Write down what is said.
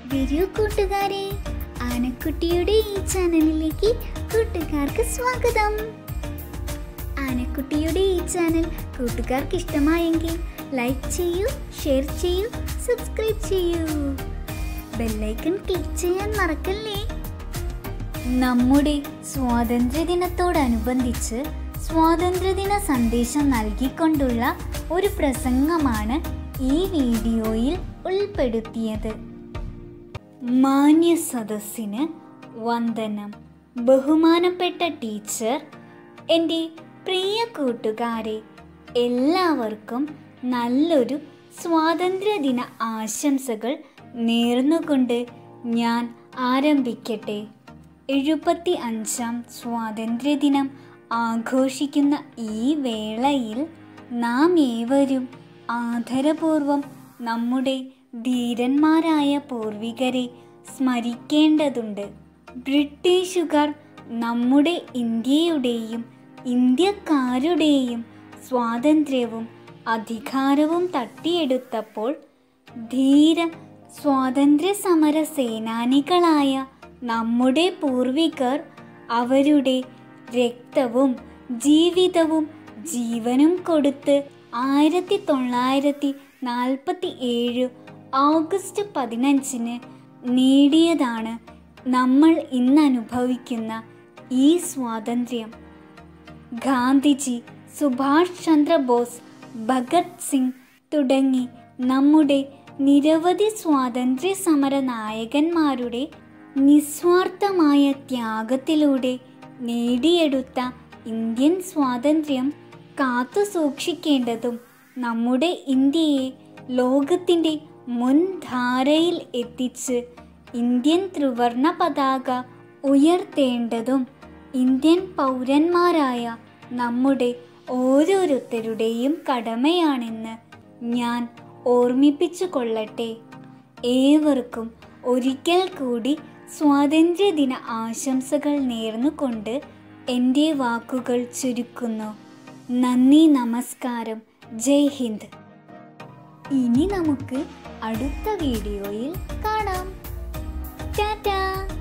വരൂ കൂട്ടുകാരെ ആനക്കുട്ടിയുടെ ഈ ചാനലിലേക്ക് കൂട്ടുകാർക്ക് സ്വാഗതം ആനക്കുട്ടിയുടെ ഈ ചാനൽ കൂട്ടുകാർക്ക് ഇഷ്ടമായെങ്കിൽ ലൈക്ക് ചെയ്യൂ ഷെയർ ചെയ്യൂ സബ്സ്ക്രൈബ് ചെയ്യൂ ബെല്ലൈക്കൺ ക്ലിക്ക് ചെയ്യാൻ മറക്കല്ലേ നമ്മുടെ സ്വാതന്ത്ര്യദിനത്തോടനുബന്ധിച്ച് സ്വാതന്ത്ര്യദിന സന്ദേശം നൽകിക്കൊണ്ടുള്ള ഒരു പ്രസംഗമാണ് ഈ വീഡിയോയിൽ ഉൾപ്പെടുത്തിയത് മാന്യ സദസ്സിന് വന്ദനം ബഹുമാനപ്പെട്ട ടീച്ചർ എൻ്റെ പ്രിയ കൂട്ടുകാരെ എല്ലാവർക്കും നല്ലൊരു സ്വാതന്ത്ര്യദിന ആശംസകൾ നേർന്നുകൊണ്ട് ഞാൻ ആരംഭിക്കട്ടെ എഴുപത്തി അഞ്ചാം സ്വാതന്ത്ര്യദിനം ആഘോഷിക്കുന്ന ഈ വേളയിൽ നാം ഏവരും ആദരപൂർവം നമ്മുടെ ധീരന്മാരായ പൂർവികരെ സ്മരിക്കേണ്ടതുണ്ട് ബ്രിട്ടീഷുകാർ നമ്മുടെ ഇന്ത്യയുടെയും ഇന്ത്യക്കാരുടെയും സ്വാതന്ത്ര്യവും അധികാരവും തട്ടിയെടുത്തപ്പോൾ ധീര സ്വാതന്ത്ര്യ സമര സേനാനികളായ നമ്മുടെ പൂർവികർ അവരുടെ രക്തവും ജീവിതവും ജീവനും കൊടുത്ത് ആയിരത്തി തൊള്ളായിരത്തി നാൽപ്പത്തി ഏഴ് ഓഗസ്റ്റ് പതിനഞ്ചിന് നേടിയതാണ് നമ്മൾ ഇന്ന് അനുഭവിക്കുന്ന ഈ സ്വാതന്ത്ര്യം ഗാന്ധിജി സുഭാഷ് ചന്ദ്രബോസ് ഭഗത് സിംഗ് തുടങ്ങി നമ്മുടെ നിരവധി സ്വാതന്ത്ര്യ സമര നായകന്മാരുടെ നിസ്വാർത്ഥമായ ത്യാഗത്തിലൂടെ നേടിയെടുത്ത ഇന്ത്യൻ സ്വാതന്ത്ര്യം കാത്തു സൂക്ഷിക്കേണ്ടതും നമ്മുടെ ഇന്ത്യയെ ലോകത്തിൻ്റെ മുൻധാരയിൽ എത്തിച്ച് ഇന്ത്യൻ ത്രിവർണ പതാക ഉയർത്തേണ്ടതും ഇന്ത്യൻ പൗരന്മാരായ നമ്മുടെ ഓരോരുത്തരുടെയും കടമയാണെന്ന് ഞാൻ ഓർമ്മിപ്പിച്ചു കൊള്ളട്ടെ ഏവർക്കും ഒരിക്കൽ കൂടി സ്വാതന്ത്ര്യദിന ആശംസകൾ നേർന്നുകൊണ്ട് എൻ്റെ വാക്കുകൾ ചുരുക്കുന്നു നന്ദി നമസ്കാരം ജയ് ഹിന്ദ് ഇനി നമുക്ക് അടുത്ത വീഡിയോയിൽ കാണാം ടാറ്റാ